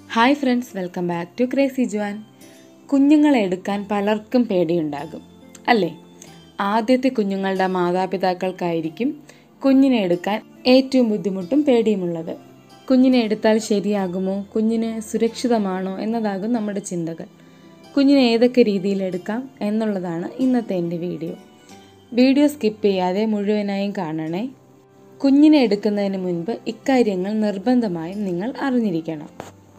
hi friends welcome back to crazy Juan കുഞ്ഞുങ്ങളെ എടുക്കാൻ പലർക്കും പേടിയുണ്ടാകും അല്ലേ ആദ്യത്തെ കുഞ്ഞുങ്ങളുടെ മാതാപിതാക്കൾക്കായിരിക്കും കുഞ്ഞിനെ എടുക്കാൻ ഏറ്റവും ബുദ്ധിമുട്ടും പേടിയുമുള്ളത് കുഞ്ഞിനെ എടുത്താൽ ശരിയാകുമോ കുഞ്ഞിന് സുരക്ഷിതമാണോ എന്നതാകും നമ്മുടെ ചിന്തകൾ കുഞ്ഞിനെ ഏതൊക്കെ രീതിയിൽ എടുക്കാം എന്നുള്ളതാണ് ഇന്നത്തെ എൻ്റെ വീഡിയോ വീഡിയോ സ്കിപ്പ് ചെയ്യാതെ മുഴുവനായും കാണണേ കുഞ്ഞിനെ എടുക്കുന്നതിന് മുൻപ് ഇക്കാര്യങ്ങൾ നിർബന്ധമായും നിങ്ങൾ അറിഞ്ഞിരിക്കണം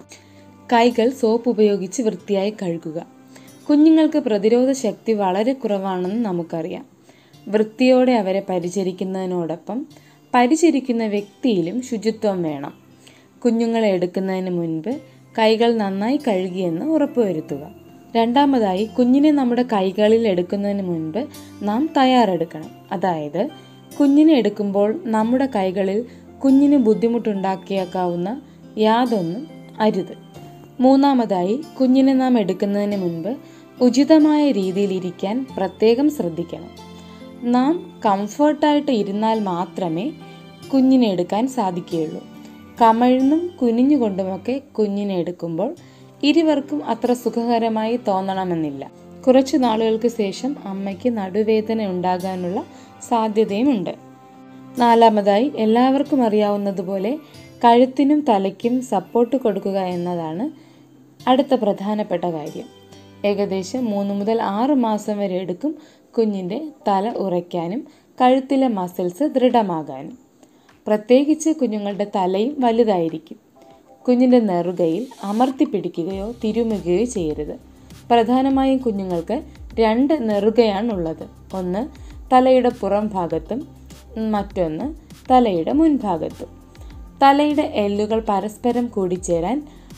കൈകൾ സോപ്പ് ഉപയോഗിച്ച് വൃത്തിയായി കഴുകുക കുഞ്ഞുങ്ങൾക്ക് പ്രതിരോധ ശക്തി വളരെ കുറവാണെന്ന് നമുക്കറിയാം വൃത്തിയോടെ അവരെ പരിചരിക്കുന്നതിനോടൊപ്പം പരിചരിക്കുന്ന വ്യക്തിയിലും ശുചിത്വം വേണം കുഞ്ഞുങ്ങളെ എടുക്കുന്നതിന് മുൻപ് കൈകൾ നന്നായി കഴുകിയെന്ന് ഉറപ്പുവരുത്തുക രണ്ടാമതായി കുഞ്ഞിനെ നമ്മുടെ കൈകളിൽ എടുക്കുന്നതിന് മുൻപ് നാം തയ്യാറെടുക്കണം അതായത് കുഞ്ഞിനെ എടുക്കുമ്പോൾ നമ്മുടെ കൈകളിൽ കുഞ്ഞിന് ബുദ്ധിമുട്ടുണ്ടാക്കിയേക്കാവുന്ന യാതൊന്നും അരുത് മൂന്നാമതായി കുഞ്ഞിനെ നാം എടുക്കുന്നതിന് മുൻപ് ഉചിതമായ രീതിയിൽ ഇരിക്കാൻ പ്രത്യേകം ശ്രദ്ധിക്കണം നാം കംഫർട്ടായിട്ട് ഇരുന്നാൽ മാത്രമേ കുഞ്ഞിനെ എടുക്കാൻ സാധിക്കുകയുള്ളൂ കമഴ്ന്നും കുനിഞ്ഞുകൊണ്ടുമൊക്കെ കുഞ്ഞിനെ എടുക്കുമ്പോൾ ഇരുവർക്കും അത്ര സുഖകരമായി തോന്നണമെന്നില്ല കുറച്ചു നാളുകൾക്ക് ശേഷം അമ്മയ്ക്ക് നടുവേദന ഉണ്ടാകാനുള്ള സാധ്യതയുമുണ്ട് നാലാമതായി എല്ലാവർക്കും അറിയാവുന്നതുപോലെ കഴുത്തിനും തലയ്ക്കും സപ്പോർട്ട് കൊടുക്കുക എന്നതാണ് അടുത്ത പ്രധാനപ്പെട്ട കാര്യം ഏകദേശം മൂന്ന് മുതൽ ആറ് മാസം വരെ എടുക്കും കുഞ്ഞിൻ്റെ തല ഉറയ്ക്കാനും കഴുത്തിലെ മസിൽസ് ദൃഢമാകാനും പ്രത്യേകിച്ച് കുഞ്ഞുങ്ങളുടെ തലയും വലുതായിരിക്കും കുഞ്ഞിൻ്റെ നെറുകയിൽ അമർത്തി പിടിക്കുകയോ തിരുമുകയോ ചെയ്യരുത് പ്രധാനമായും കുഞ്ഞുങ്ങൾക്ക് രണ്ട് നെറുകയാണുള്ളത് ഒന്ന് തലയുടെ പുറം ഭാഗത്തും മറ്റൊന്ന് തലയുടെ മുൻഭാഗത്തും തലയുടെ എല്ലുകൾ പരസ്പരം കൂടിച്ചേരാൻ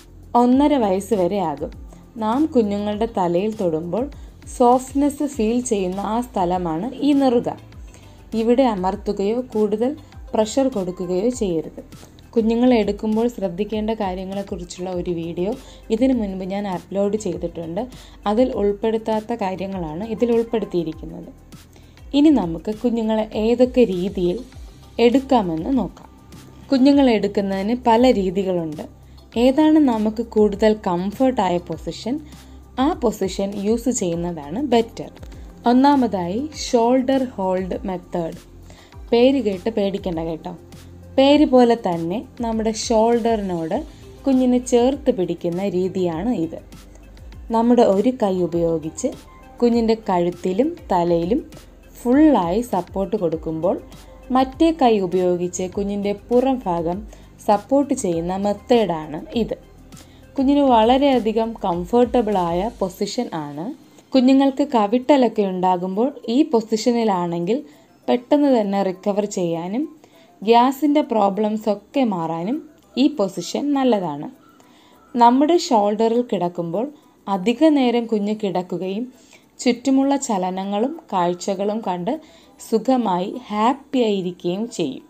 ഒന്നര വയസ്സ് വരെ ആകും നാം കുഞ്ഞുങ്ങളുടെ തലയിൽ തൊടുമ്പോൾ സോഫ്റ്റ്നെസ് ഫീൽ ചെയ്യുന്ന ആ സ്ഥലമാണ് ഈ നെറുക ഇവിടെ അമർത്തുകയോ കൂടുതൽ പ്രഷർ കൊടുക്കുകയോ ചെയ്യരുത് കുഞ്ഞുങ്ങളെ എടുക്കുമ്പോൾ ശ്രദ്ധിക്കേണ്ട കാര്യങ്ങളെക്കുറിച്ചുള്ള ഒരു വീഡിയോ ഇതിനു മുൻപ് ഞാൻ അപ്ലോഡ് ചെയ്തിട്ടുണ്ട് അതിൽ ഉൾപ്പെടുത്താത്ത കാര്യങ്ങളാണ് ഇതിൽ ഉൾപ്പെടുത്തിയിരിക്കുന്നത് ഇനി നമുക്ക് കുഞ്ഞുങ്ങളെ ഏതൊക്കെ രീതിയിൽ എടുക്കാമെന്ന് നോക്കാം കുഞ്ഞുങ്ങളെ എടുക്കുന്നതിന് പല രീതികളുണ്ട് ഏതാണ് നമുക്ക് കൂടുതൽ കംഫർട്ടായ പൊസിഷൻ ആ പൊസിഷൻ യൂസ് ചെയ്യുന്നതാണ് ബെറ്റർ ഒന്നാമതായി ഷോൾഡർ ഹോൾഡ് മെത്തേഡ് പേര് കേട്ട് പേടിക്കണ്ട കേട്ടോ പേര് പോലെ തന്നെ നമ്മുടെ ഷോൾഡറിനോട് കുഞ്ഞിനെ ചേർത്ത് പിടിക്കുന്ന രീതിയാണ് ഇത് നമ്മുടെ ഒരു കൈ ഉപയോഗിച്ച് കുഞ്ഞിൻ്റെ കഴുത്തിലും തലയിലും ഫുള്ളായി സപ്പോർട്ട് കൊടുക്കുമ്പോൾ മറ്റേ കൈ ഉപയോഗിച്ച് കുഞ്ഞിൻ്റെ പുറം ഭാഗം സപ്പോർട്ട് ചെയ്യുന്ന മെത്തേഡാണ് ഇത് കുഞ്ഞിന് വളരെയധികം കംഫർട്ടബിളായ പൊസിഷൻ ആണ് കുഞ്ഞുങ്ങൾക്ക് കവിട്ടലൊക്കെ ഉണ്ടാകുമ്പോൾ ഈ പൊസിഷനിലാണെങ്കിൽ പെട്ടെന്ന് തന്നെ റിക്കവർ ചെയ്യാനും ഗ്യാസിൻ്റെ പ്രോബ്ലംസ് ഒക്കെ മാറാനും ഈ പൊസിഷൻ നല്ലതാണ് നമ്മുടെ ഷോൾഡറിൽ കിടക്കുമ്പോൾ അധിക നേരം കുഞ്ഞ് കിടക്കുകയും ചുറ്റുമുള്ള ചലനങ്ങളും കാഴ്ചകളും കണ്ട് സുഖമായി ഹാപ്പി ആയിരിക്കുകയും ചെയ്യും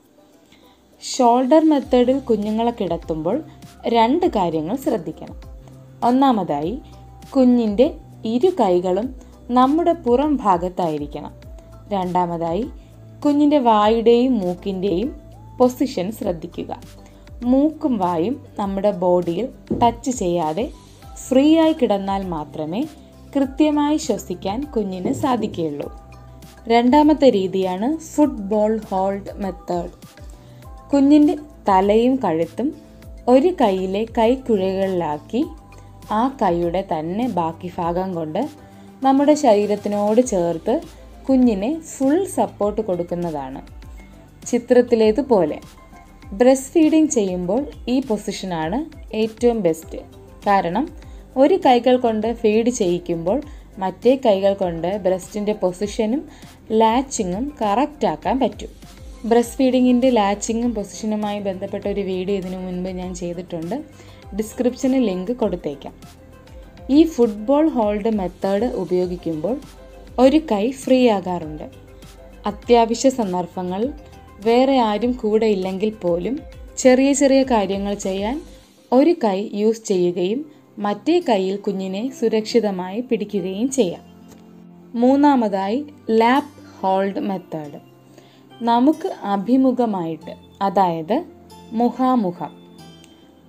ഷോൾഡർ മെത്തേഡിൽ കുഞ്ഞുങ്ങളെ കിടത്തുമ്പോൾ രണ്ട് കാര്യങ്ങൾ ശ്രദ്ധിക്കണം ഒന്നാമതായി കുഞ്ഞിൻ്റെ ഇരു കൈകളും നമ്മുടെ പുറം ഭാഗത്തായിരിക്കണം രണ്ടാമതായി കുഞ്ഞിൻ്റെ വായുടെയും മൂക്കിൻ്റെയും പൊസിഷൻ ശ്രദ്ധിക്കുക മൂക്കും വായും നമ്മുടെ ബോഡിയിൽ ടച്ച് ചെയ്യാതെ ഫ്രീ ആയി കിടന്നാൽ മാത്രമേ കൃത്യമായി ശ്വസിക്കാൻ കുഞ്ഞിന് സാധിക്കുകയുള്ളൂ രണ്ടാമത്തെ രീതിയാണ് ഫുട്ബോൾ ഹോൾഡ് മെത്തേഡ് കുഞ്ഞിൻ്റെ തലയും കഴുത്തും ഒരു കൈയിലെ കൈക്കുഴകളിലാക്കി ആ കൈയുടെ തന്നെ ബാക്കി ഭാഗം കൊണ്ട് നമ്മുടെ ശരീരത്തിനോട് ചേർത്ത് കുഞ്ഞിനെ ഫുൾ സപ്പോർട്ട് കൊടുക്കുന്നതാണ് ചിത്രത്തിലേതുപോലെ ബ്രസ്റ്റ് ഫീഡിംഗ് ചെയ്യുമ്പോൾ ഈ പൊസിഷനാണ് ഏറ്റവും ബെസ്റ്റ് കാരണം ഒരു കൈകൾ കൊണ്ട് ഫീഡ് ചെയ്യിക്കുമ്പോൾ മറ്റേ കൈകൾ കൊണ്ട് ബ്രസ്റ്റിൻ്റെ പൊസിഷനും ലാച്ചിങ്ങും കറക്റ്റ് ആക്കാൻ പറ്റും ബ്രസ്റ്റ് ഫീഡിങ്ങിൻ്റെ ലാച്ചിങ്ങും പൊസിഷനുമായി ബന്ധപ്പെട്ട ഒരു വീഡിയോ ഇതിനു മുൻപ് ഞാൻ ചെയ്തിട്ടുണ്ട് ഡിസ്ക്രിപ്ഷനിൽ ലിങ്ക് കൊടുത്തേക്കാം ഈ ഫുട്ബോൾ ഹോൾഡ് മെത്തേഡ് ഉപയോഗിക്കുമ്പോൾ ഒരു കൈ ഫ്രീ ആകാറുണ്ട് അത്യാവശ്യ സന്ദർഭങ്ങൾ വേറെ ആരും കൂടെ ഇല്ലെങ്കിൽ പോലും ചെറിയ ചെറിയ കാര്യങ്ങൾ ചെയ്യാൻ ഒരു കൈ യൂസ് ചെയ്യുകയും മറ്റേ കൈയിൽ കുഞ്ഞിനെ സുരക്ഷിതമായി പിടിക്കുകയും ചെയ്യാം മൂന്നാമതായി ലാപ്പ് ഹോൾഡ് മെത്തേഡ് നമുക്ക് അഭിമുഖമായിട്ട് അതായത് മുഖാമുഖം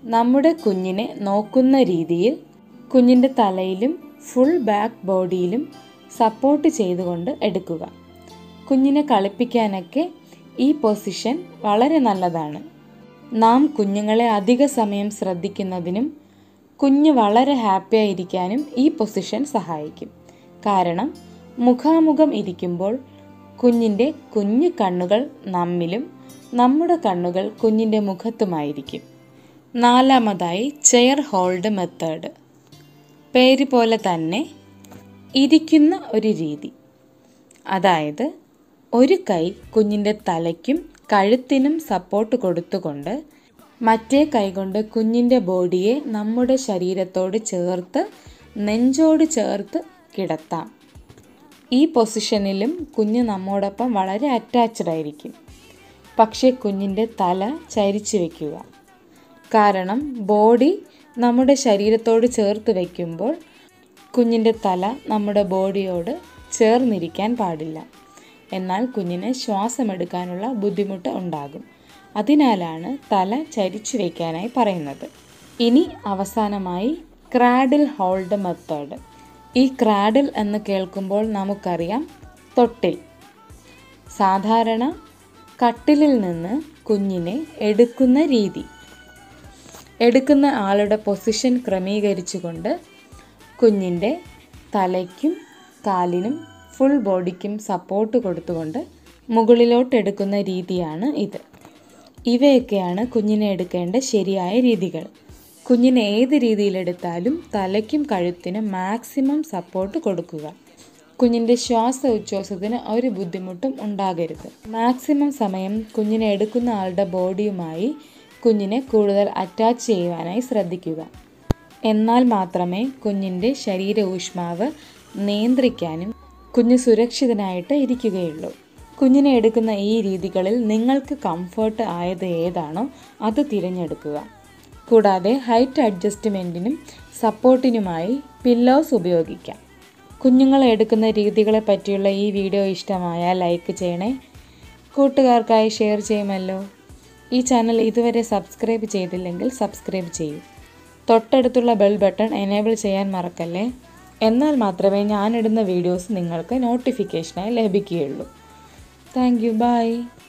നമ്മുടെ കുഞ്ഞിനെ നോക്കുന്ന രീതിയിൽ കുഞ്ഞിൻ്റെ തലയിലും ഫുൾ ബാക്ക് ബോഡിയിലും സപ്പോർട്ട് ചെയ്തുകൊണ്ട് എടുക്കുക കുഞ്ഞിനെ കളിപ്പിക്കാനൊക്കെ ഈ പൊസിഷൻ വളരെ നല്ലതാണ് നാം കുഞ്ഞുങ്ങളെ അധിക സമയം ശ്രദ്ധിക്കുന്നതിനും കുഞ്ഞ് വളരെ ഹാപ്പി ആയിരിക്കാനും ഈ പൊസിഷൻ സഹായിക്കും കാരണം മുഖാമുഖം ഇരിക്കുമ്പോൾ കുഞ്ഞിൻ്റെ കുഞ്ഞു കണ്ണുകൾ നമ്മിലും നമ്മുടെ കണ്ണുകൾ കുഞ്ഞിൻ്റെ മുഖത്തുമായിരിക്കും നാലാമതായി ചെയർ ഹോൾഡ് മെത്തേഡ് പേര് പോലെ തന്നെ ഇരിക്കുന്ന ഒരു രീതി അതായത് ഒരു കൈ കുഞ്ഞിൻ്റെ തലയ്ക്കും കഴുത്തിനും സപ്പോർട്ട് കൊടുത്തുകൊണ്ട് മറ്റേ കൈകൊണ്ട് കുഞ്ഞിൻ്റെ ബോഡിയെ നമ്മുടെ ശരീരത്തോട് ചേർത്ത് നെഞ്ചോട് ചേർത്ത് കിടത്താം ഈ പൊസിഷനിലും കുഞ്ഞ് നമ്മോടൊപ്പം വളരെ അറ്റാച്ച്ഡ് ആയിരിക്കും പക്ഷേ കുഞ്ഞിൻ്റെ തല ചരിച്ചു വയ്ക്കുക കാരണം ബോഡി നമ്മുടെ ശരീരത്തോട് ചേർത്ത് വയ്ക്കുമ്പോൾ കുഞ്ഞിൻ്റെ തല നമ്മുടെ ബോഡിയോട് ചേർന്നിരിക്കാൻ പാടില്ല എന്നാൽ കുഞ്ഞിന് ശ്വാസമെടുക്കാനുള്ള ബുദ്ധിമുട്ട് ഉണ്ടാകും അതിനാലാണ് തല ചരിച്ചു വയ്ക്കാനായി പറയുന്നത് ഇനി അവസാനമായി ക്രാഡിൽ ഹോൾഡ് മെത്തേഡ് ഈ ക്രാഡിൽ എന്ന് കേൾക്കുമ്പോൾ നമുക്കറിയാം തൊട്ടിൽ സാധാരണ കട്ടിലിൽ നിന്ന് കുഞ്ഞിനെ എടുക്കുന്ന രീതി എടുക്കുന്ന ആളുടെ പൊസിഷൻ ക്രമീകരിച്ചുകൊണ്ട് കുഞ്ഞിൻ്റെ തലയ്ക്കും കാലിനും ഫുൾ ബോഡിക്കും സപ്പോർട്ട് കൊടുത്തുകൊണ്ട് മുകളിലോട്ട് എടുക്കുന്ന രീതിയാണ് ഇത് ഇവയൊക്കെയാണ് കുഞ്ഞിനെ എടുക്കേണ്ട ശരിയായ രീതികൾ കുഞ്ഞിനെ ഏത് രീതിയിലെടുത്താലും തലയ്ക്കും കഴുത്തിനും മാക്സിമം സപ്പോർട്ട് കൊടുക്കുക കുഞ്ഞിൻ്റെ ശ്വാസ ഉച്ഛ്വാസത്തിന് ഒരു ബുദ്ധിമുട്ടും ഉണ്ടാകരുത് മാക്സിമം സമയം കുഞ്ഞിനെ എടുക്കുന്ന ആളുടെ ബോഡിയുമായി കുഞ്ഞിനെ കൂടുതൽ അറ്റാച്ച് ചെയ്യുവാനായി ശ്രദ്ധിക്കുക എന്നാൽ മാത്രമേ കുഞ്ഞിൻ്റെ ശരീര ഊഷ്മാവ് നിയന്ത്രിക്കാനും കുഞ്ഞ് സുരക്ഷിതനായിട്ട് ഇരിക്കുകയുള്ളൂ കുഞ്ഞിനെ എടുക്കുന്ന ഈ രീതികളിൽ നിങ്ങൾക്ക് കംഫർട്ട് ആയത് ഏതാണോ അത് തിരഞ്ഞെടുക്കുക കൂടാതെ ഹൈറ്റ് അഡ്ജസ്റ്റ്മെൻറ്റിനും സപ്പോർട്ടിനുമായി പില്ലോസ് ഉപയോഗിക്കാം കുഞ്ഞുങ്ങളെ എടുക്കുന്ന രീതികളെ പറ്റിയുള്ള ഈ വീഡിയോ ഇഷ്ടമായാൽ ലൈക്ക് ചെയ്യണേ കൂട്ടുകാർക്കായി ഷെയർ ചെയ്യുമല്ലോ ഈ ചാനൽ ഇതുവരെ സബ്സ്ക്രൈബ് ചെയ്തില്ലെങ്കിൽ സബ്സ്ക്രൈബ് ചെയ്യൂ തൊട്ടടുത്തുള്ള ബെൽ ബട്ടൺ എനേബിൾ ചെയ്യാൻ മറക്കല്ലേ എന്നാൽ മാത്രമേ ഞാനിടുന്ന വീഡിയോസ് നിങ്ങൾക്ക് നോട്ടിഫിക്കേഷനായി ലഭിക്കുകയുള്ളൂ താങ്ക് യു ബൈ